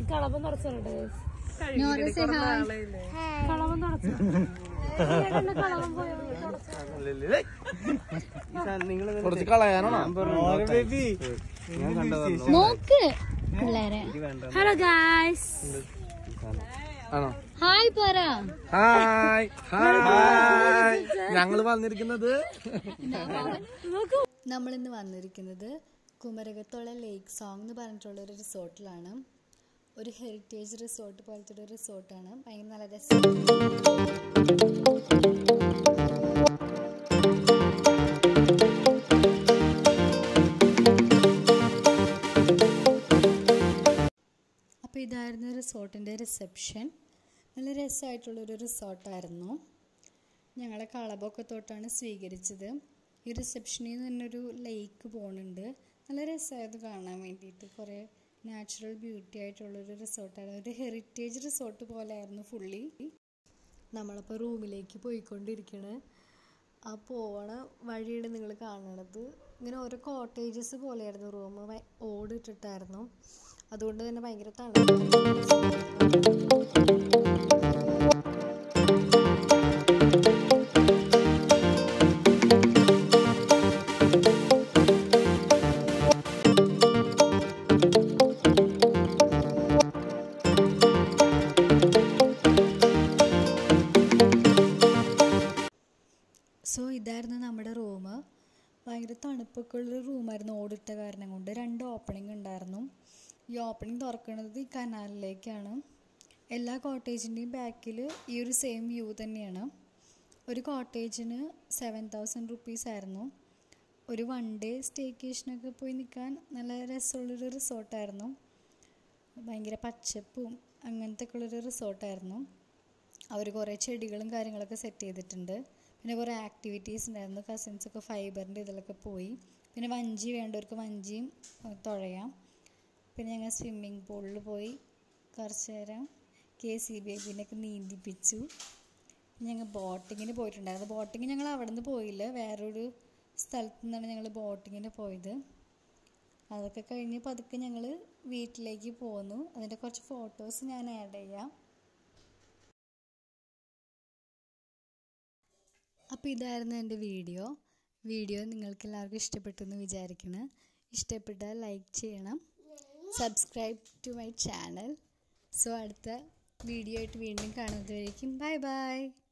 കളവൻ തുടച്ചിട്ടുണ്ട് Nora say hi. കളവൻ തുടച്ചു കളവൻ പോയോ കുറച്ച് കളയാനാണോ ഞാൻ കണ്ടതാണ് നോക്ക് പിള്ളേരെ ഹലോ ഗായ്സ് ആണോ ഹായ് പറ ഹായ് ഹായ് ഞങ്ങള് വന്നിരിക്കുന്നത് നമ്മൾ ഇന്ന് വന്നിരിക്കുന്നത് കുമരകത്തുള്ള ലേക്ക് സോങ് എന്ന് പറഞ്ഞിട്ടുള്ള ഒരു റിസോർട്ടിലാണ് ഒരു ഹെറിറ്റേജ് റിസോർട്ട് പോലത്തെ ഒരു റിസോർട്ടാണ് ഭയങ്കര നല്ല രസം അപ്പോൾ ഇതായിരുന്നു റിസോർട്ടിൻ്റെ റിസപ്ഷൻ നല്ല രസമായിട്ടുള്ളൊരു റിസോർട്ടായിരുന്നു ഞങ്ങളെ കളബൊക്കെ തൊട്ടാണ് സ്വീകരിച്ചത് ഈ റിസപ്ഷനിൽ നിന്ന് തന്നെ ഒരു ലേക്ക് പോകുന്നുണ്ട് നല്ല രസമായത് കാണാൻ വേണ്ടിയിട്ട് കുറേ നാച്ചുറൽ ബ്യൂട്ടി ആയിട്ടുള്ളൊരു റിസോർട്ടായിരുന്നു ഒരു ഹെറിറ്റേജ് റിസോർട്ട് പോലെ ആയിരുന്നു ഫുള്ളി നമ്മളപ്പോൾ റൂമിലേക്ക് പോയിക്കൊണ്ടിരിക്കണ് ആ പോണ വഴിയാണ് നിങ്ങൾ കാണണത് ഇങ്ങനെ ഓരോ കോട്ടേജസ് പോലെയായിരുന്നു റൂം ഓടിട്ടിട്ടായിരുന്നു അതുകൊണ്ട് തന്നെ ഭയങ്കര തണുപ്പായിരുന്നു സോ ഇതായിരുന്നു നമ്മുടെ റൂം ഭയങ്കര തണുപ്പൊക്കെ ഉള്ളൊരു റൂമായിരുന്നു ഓടിട്ട കാരണം കൊണ്ട് രണ്ട് ഓപ്പണിംഗ് ഉണ്ടായിരുന്നു ഈ ഓപ്പണിംഗ് തുറക്കുന്നത് ഈ കനാലിലേക്കാണ് എല്ലാ കോട്ടേജിൻ്റെയും ബാക്കിൽ ഈ ഒരു സെയിം വ്യൂ തന്നെയാണ് ഒരു കോട്ടേജിന് സെവൻ തൗസൻഡ് റുപ്പീസ് ആയിരുന്നു ഒരു വൺ ഡേ സ്റ്റേക്കേഷനൊക്കെ പോയി നിൽക്കാൻ നല്ല രസമുള്ളൊരു റിസോർട്ടായിരുന്നു ഭയങ്കര പച്ചപ്പും അങ്ങനത്തെ ഒക്കെ ഉള്ളൊരു റിസോർട്ടായിരുന്നു അവർ കുറേ ചെടികളും കാര്യങ്ങളൊക്കെ സെറ്റ് ചെയ്തിട്ടുണ്ട് പിന്നെ കുറേ ആക്ടിവിറ്റീസ് ഉണ്ടായിരുന്നു കസിൻസൊക്കെ ഫൈബറിൻ്റെ ഇതിലൊക്കെ പോയി പിന്നെ വഞ്ചി വേണ്ടവർക്ക് വഞ്ചിയും ഏഹ്, തുഴയാം പിന്നെ ഞങ്ങൾ സ്വിമ്മിങ് പൂളിൽ പോയി കുറച്ച് നേരം കെ സി ബി എബിനൊക്കെ നീന്തിപ്പിച്ചു ഞങ്ങൾ ബോട്ടിങ്ങിന് പോയിട്ടുണ്ടായിരുന്നു ബോട്ടിങ് ഞങ്ങൾ അവിടെ നിന്ന് പോയില്ല വേറൊരു സ്ഥലത്തു നിന്നാണ് ഞങ്ങൾ ബോട്ടിങ്ങിന് പോയത് അതൊക്കെ കഴിഞ്ഞ് പതുക്കെ ഞങ്ങൾ വീട്ടിലേക്ക് പോന്നു അതിൻ്റെ കുറച്ച് ഫോട്ടോസ് ഞാൻ ആഡ് ചെയ്യാം അപ്പോൾ ഇതായിരുന്നു എൻ്റെ വീഡിയോ വീഡിയോ നിങ്ങൾക്ക് എല്ലാവർക്കും ഇഷ്ടപ്പെട്ടെന്ന് വിചാരിക്കണം ഇഷ്ടപ്പെട്ടാൽ ലൈക്ക് ചെയ്യണം subscribe to my channel so അടുത്ത വീഡിയോ ആയിട്ട് വീണ്ടും കാണുന്നതുവരേക്കും ബൈ ബൈ